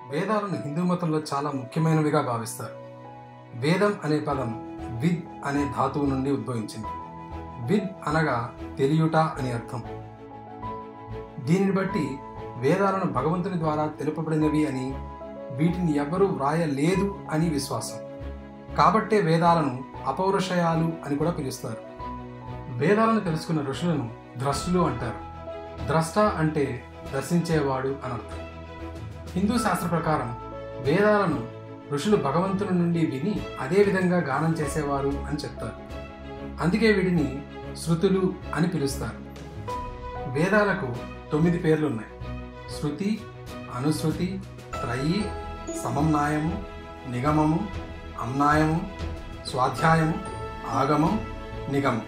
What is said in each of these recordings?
వేదాలను హిందూ మతంలో చాలా ముఖ్యమైనవిగా భావిస్తారు వేదం అనే పదం విద్ అనే ధాతువు నుండి ఉద్భవించింది విద్ అనగా తెలియుట అని అర్థం దీనిని బట్టి వేదాలను భగవంతుని ద్వారా తెలుపబడినవి అని వీటిని ఎవ్వరూ వ్రాయలేదు అని విశ్వాసం కాబట్టే వేదాలను అపౌరుషయాలు అని కూడా పిలుస్తారు వేదాలను తెలుసుకున్న ఋషులను ద్రష్టులు అంటారు ద్రష్ట అంటే దర్శించేవాడు అని అర్థం హిందూ శాస్త్ర ప్రకారం వేదాలను ఋషులు భగవంతుని నుండి విని అదే విధంగా గానం చేసేవారు అని చెప్తారు అందుకే వీటిని శృతులు అని పిలుస్తారు వేదాలకు తొమ్మిది పేర్లు ఉన్నాయి శృతి అనుశృతి త్రయి సమమ్నాయము నిగమము అమ్నాయము స్వాధ్యాయము ఆగమం నిగమం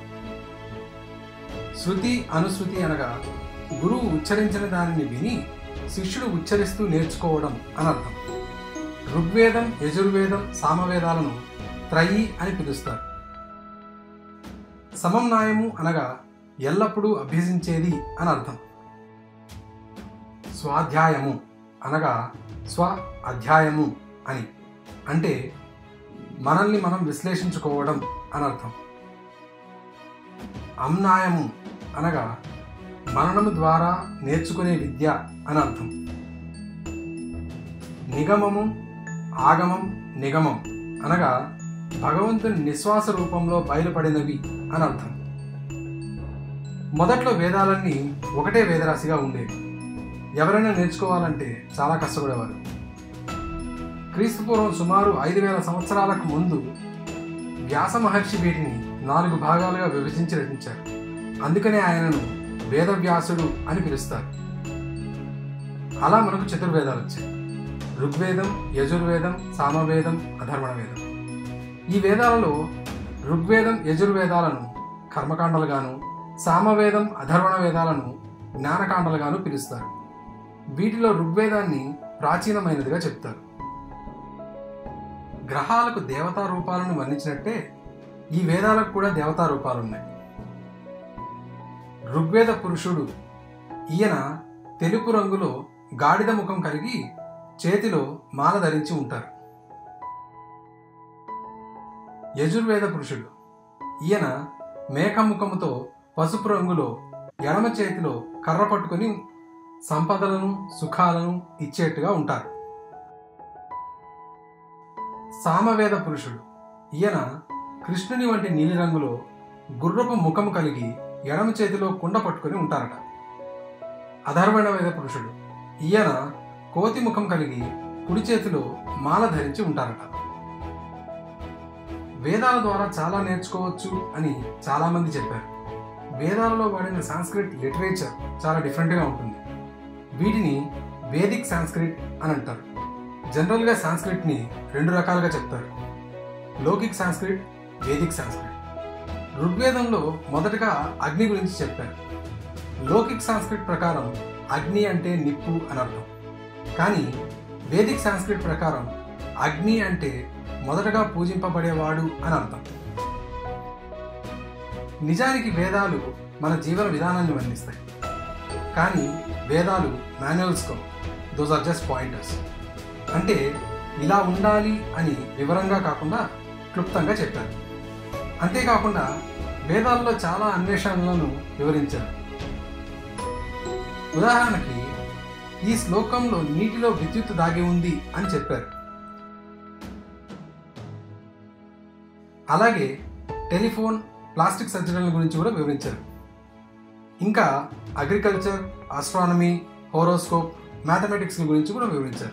శృతి అనుశృతి అనగా గురువు ఉచ్చరించిన దానిని విని శిష్యుడు ఉచ్చరిస్తూ నేర్చుకోవడం అని అర్థం ఋగ్వేదం యజుర్వేదం సామవేదాలను త్రయి అని పిలుస్తారు సమమ్నాయము అనగా ఎల్లప్పుడూ అభ్యసించేది అని అర్థం స్వాధ్యాయము అనగా స్వ అధ్యాయము అని అంటే మనల్ని మనం విశ్లేషించుకోవడం అని అర్థం అమ్నాయము అనగా మననము ద్వారా నేర్చుకునే విద్య అని అర్థం నిగమము ఆగమం నిగమం అనగా భగవంతుని నిశ్వాస రూపంలో బయలుపడినవి అని అర్థం మొదట్లో వేదాలన్నీ ఒకటే వేదరాశిగా ఉండేవి ఎవరైనా నేర్చుకోవాలంటే చాలా కష్టపడేవారు క్రీస్తుపూర్వం సుమారు ఐదు వేల సంవత్సరాలకు ముందు వ్యాస మహర్షి వీటిని నాలుగు భాగాలుగా విభజించి రచించారు అందుకనే ఆయనను వేదవ్యాసుడు అని పిలుస్తారు అలా మనకు చతుర్వేదాలు వచ్చాయి ఋగ్వేదం యజుర్వేదం సామవేదం అధర్వణ వేదం ఈ వేదాలలో ఋగ్వేదం యజుర్వేదాలను కర్మకాండలుగాను సామవేదం అధర్వణ వేదాలను జ్ఞానకాండలుగాను పిలుస్తారు వీటిలో ఋగ్వేదాన్ని ప్రాచీనమైనదిగా చెప్తారు గ్రహాలకు దేవతా రూపాలను వర్ణించినట్టే ఈ వేదాలకు కూడా దేవతా రూపాలు ఉన్నాయి ఋగ్వేద పురుషుడు ఈయన తెలుపు రంగులో గాడిద ముఖం కలిగి చేతిలో మాల ధరించి ఉంటారు యజుర్వేద పురుషుడు ఈయన మేకముఖముతో పసుపు రంగులో ఎడమ చేతిలో కర్ర పట్టుకొని సంపదలను సుఖాలను ఇచ్చేట్టుగా ఉంటారు సామవేద పురుషుడు ఈయన కృష్ణుని వంటి నీలిరంగులో గుర్రపు ముఖము కలిగి ఎడమ చేతిలో కుండ పట్టుకొని ఉంటారట అధర్వణ వేద పురుషుడు ఈయన కోతి ముఖం కలిగి కుడి చేతిలో మాల ధరించి ఉంటారట వేదాల ద్వారా చాలా నేర్చుకోవచ్చు అని చాలామంది చెప్పారు వేదాలలో వాడిన సాంస్క్రిట్ లిటరేచర్ చాలా డిఫరెంట్గా ఉంటుంది వీటిని వేదిక్ సాంస్క్రిట్ అని అంటారు జనరల్గా సాంస్క్రిట్ని రెండు రకాలుగా చెప్తారు లౌకిక్ సాంస్క్రిట్ వేదిక్ సాంస్క్రిట్ ఋగ్వేదంలో మొదటగా అగ్ని గురించి చెప్పారు లౌకిక్ సాంస్క్రిట్ ప్రకారం అగ్ని అంటే నిప్పు అని అర్థం కానీ వేదిక్ సాంస్క్రిట్ ప్రకారం అగ్ని అంటే మొదటగా పూజింపబడేవాడు అని అర్థం నిజానికి వేదాలు మన జీవన విధానాన్ని వర్ణిస్తాయి కానీ వేదాలు మాన్యువల్స్ కో దోస్ ఆర్ జస్ట్ పాయింటర్స్ అంటే ఇలా ఉండాలి అని వివరంగా కాకుండా క్లుప్తంగా చెప్పారు అంతేకాకుండా వేదాల్లో చాలా అన్వేషణలను వివరించారు ఉదాహరణకి ఈ శ్లోకంలో నీటిలో విద్యుత్ దాగి ఉంది అని చెప్పారు అలాగే టెలిఫోన్ ప్లాస్టిక్ సర్జరీల గురించి కూడా వివరించారు ఇంకా అగ్రికల్చర్ ఆస్ట్రానమీ హోరోస్కోప్ మ్యాథమెటిక్స్ గురించి కూడా వివరించారు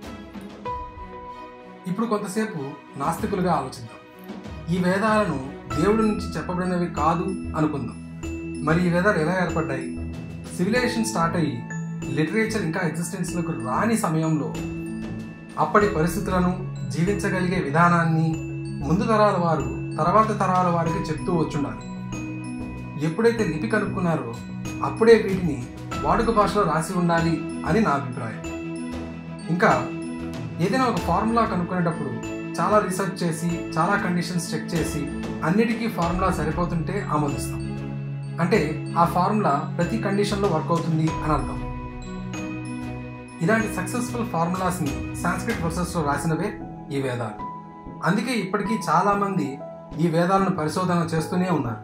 ఇప్పుడు కొంతసేపు నాస్తికులుగా ఆలోచిద్దాం ఈ వేదాలను దేవుడి నుంచి చెప్పబడినవి కాదు అనుకుందాం మరి ఈ వేదాలు ఎలా ఏర్పడ్డాయి సివిలైజేషన్ స్టార్ట్ అయ్యి లిటరేచర్ ఇంకా ఎగ్జిస్టెన్స్లోకి రాని సమయంలో అప్పటి పరిస్థితులను జీవించగలిగే విధానాన్ని ముందు తరాల వారు తర్వాత తరాల వారికి చెప్తూ వచ్చుండాలి ఎప్పుడైతే లిపి కనుక్కున్నారో అప్పుడే వీటిని వాడుక భాషలో రాసి ఉండాలి అని నా అభిప్రాయం ఇంకా ఏదైనా ఒక ఫార్ములా కనుక్కునేటప్పుడు చాలా రీసెర్చ్ చేసి చాలా కండిషన్స్ చెక్ చేసి అన్నిటికీ ఫార్ములా సరిపోతుంటే ఆమోదిస్తాం అంటే ఆ ఫార్ములా ప్రతి కండిషన్లో వర్క్ అవుతుంది అని అర్థం ఇలాంటి సక్సెస్ఫుల్ ఫార్ములాస్ని సాంస్క్రిట్ వర్సెస్లో రాసినవే ఈ వేదాలు అందుకే ఇప్పటికీ చాలామంది ఈ వేదాలను పరిశోధన చేస్తూనే ఉన్నారు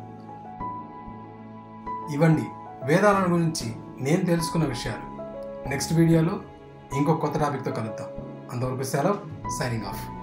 ఇవండి వేదాలను గురించి నేను తెలుసుకున్న విషయాలు నెక్స్ట్ వీడియోలో ఇంకో కొత్త టాపిక్తో కలుద్దాం అంతవరకు సెలవు సైనింగ్ ఆఫ్